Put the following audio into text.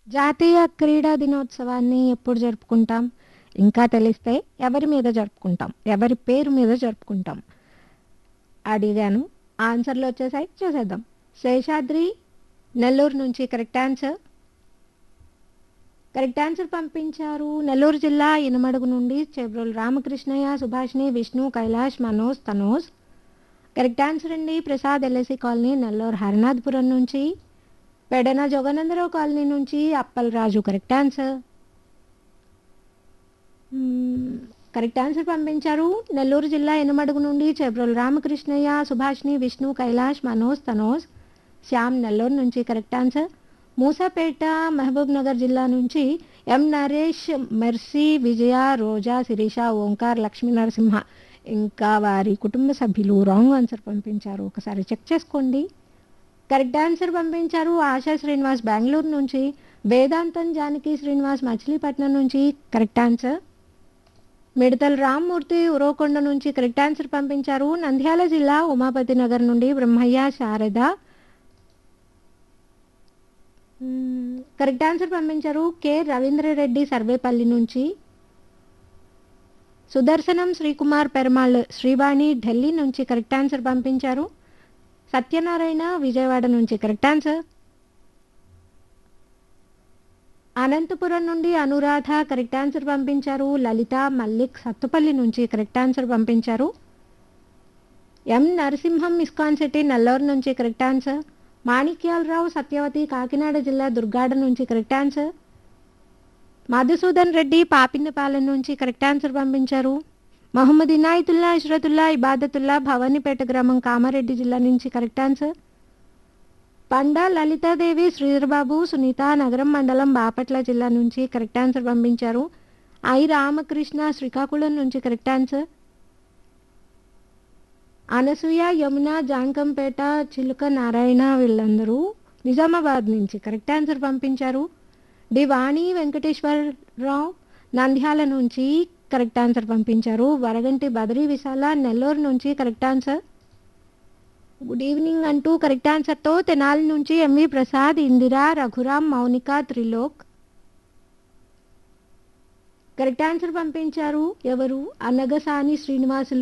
జాతీయ క్రీడా దినోత్సవాన్ని ఎప్పుడు జరుపుకుంటాం ఇంకా తెలిస్తే ఎవరి మీద జరుపుకుంటాం ఎవరి పేరు మీద జరుపుకుంటాం అడిగాను ఆన్సర్లు వచ్చేసాయి చూసేద్దాం శేషాద్రి నెల్లూరు నుంచి కరెక్ట్ ఆన్సర్ కరెక్ట్ ఆన్సర్ పంపించారు నెల్లూరు జిల్లా ఇనమడుగు నుండి చెబ్రోలు రామకృష్ణయ్య సుభాష్ని విష్ణు కైలాష్ మనోజ్ తనోజ్ కరెక్ట్ ఆన్సర్ అండి ప్రసాద్ ఎల్ఐసి కాలనీ నెల్లూరు హరినాథపురం నుంచి పెడన జోగానందరావు కాలనీ నుంచి అప్పలరాజు కరెక్ట్ ఆన్సర్ మ్మ్, కరెక్ట్ ఆన్సర్ పంపించారు నెల్లూరు జిల్లా ఎనమడుగు నుండి చెబ్రోలు రామకృష్ణయ్య సుభాష్ని విష్ణు కైలాష్ మనోజ్ తనోజ్ శ్యామ్ నెల్లూరు నుంచి కరెక్ట్ ఆన్సర్ మూసాపేట మహబూబ్ నగర్ జిల్లా నుంచి ఎం నరేష్ మెర్సీ విజయ రోజా శిరీష ఓంకార్ లక్ష్మీ నరసింహ ఇంకా వారి కుటుంబ సభ్యులు రాంగ్ ఆన్సర్ పంపించారు ఒకసారి చెక్ చేసుకోండి కరెక్ట్ ఆన్సర్ పంపించారు ఆశా శ్రీనివాస్ బెంగళూరు నుంచి వేదాంతం జానకి శ్రీనివాస్ మచిలీపట్నం నుంచి కరెక్ట్ ఆన్సర్ మిడతల రామ్మూర్తి ఉరవకొండ నుంచి కరెక్ట్ ఆన్సర్ పంపించారు నంద్యాల జిల్లా ఉమాపతి నగర్ నుండి బ్రహ్మయ్య శారద మ్మ్, కరెక్ట్ ఆన్సర్ పంపించారు కె రవీంద్రరెడ్డి సర్వేపల్లి నుంచి సుదర్శనం శ్రీకుమార్ పెరమాళ్ శ్రీవాణి ఢిల్లీ నుంచి కరెక్ట్ ఆన్సర్ పంపించారు సత్యనారాయణ విజయవాడ నుంచి కరెక్ట్ ఆన్సర్ అనంతపురం నుండి అనురాధ కరెక్ట్ ఆన్సర్ పంపించారు లలిత మల్లిక్ సత్తుపల్లి నుంచి కరెక్ట్ ఆన్సర్ పంపించారు M Narasimham ISKCON city Nellore నుంచి కరెక్ట్ ఆన్సర్ మాణిక్యాలరావు సత్యవతి కాకినాడ జిల్లా దుర్గాడ నుంచి కరెక్ట్ ఆన్సర్ మధుసూదన్ రెడ్డి పాపిన్నపాలెం నుంచి కరెక్ట్ ఆన్సర్ పంపించారు మహమ్మద్ ఇనాయతుల్లా ఇష్రతుల్లా ఇబాదతుల్లా భవానీపేట గ్రామం కామారెడ్డి జిల్లా నుంచి కరెక్ట్ ఆన్సర్ పండా లలితాదేవి శ్రీధర్బాబు సునీత నగరం మండలం బాపట్ల జిల్లా నుంచి కరెక్ట్ ఆన్సర్ పంపించారు ఐ రామకృష్ణ శ్రీకాకుళం నుంచి కరెక్ట్ ఆన్సర్ అనసూయ యమున జాంకంపేట చిలుక నారాయణ వీళ్ళందరూ నిజామాబాద్ నుంచి కరెక్ట్ ఆన్సర్ పంపించారు డి వాణి వెంకటేశ్వరరావు నంద్యాల నుంచి కరెక్ట్ ఆన్సర్ పంపించారు వరగంటి బదరీ విశాల నెల్లూరు నుంచి కరెక్ట్ ఆన్సర్ గుడ్ ఈవినింగ్ అంటూ కరెక్ట్ ఆన్సర్తో తెనాలి నుంచి M V Prasad Indira Raghuram Mounika Trilok correct answer పంపించారు ఎవరు అనగసాని శ్రీనివాసులు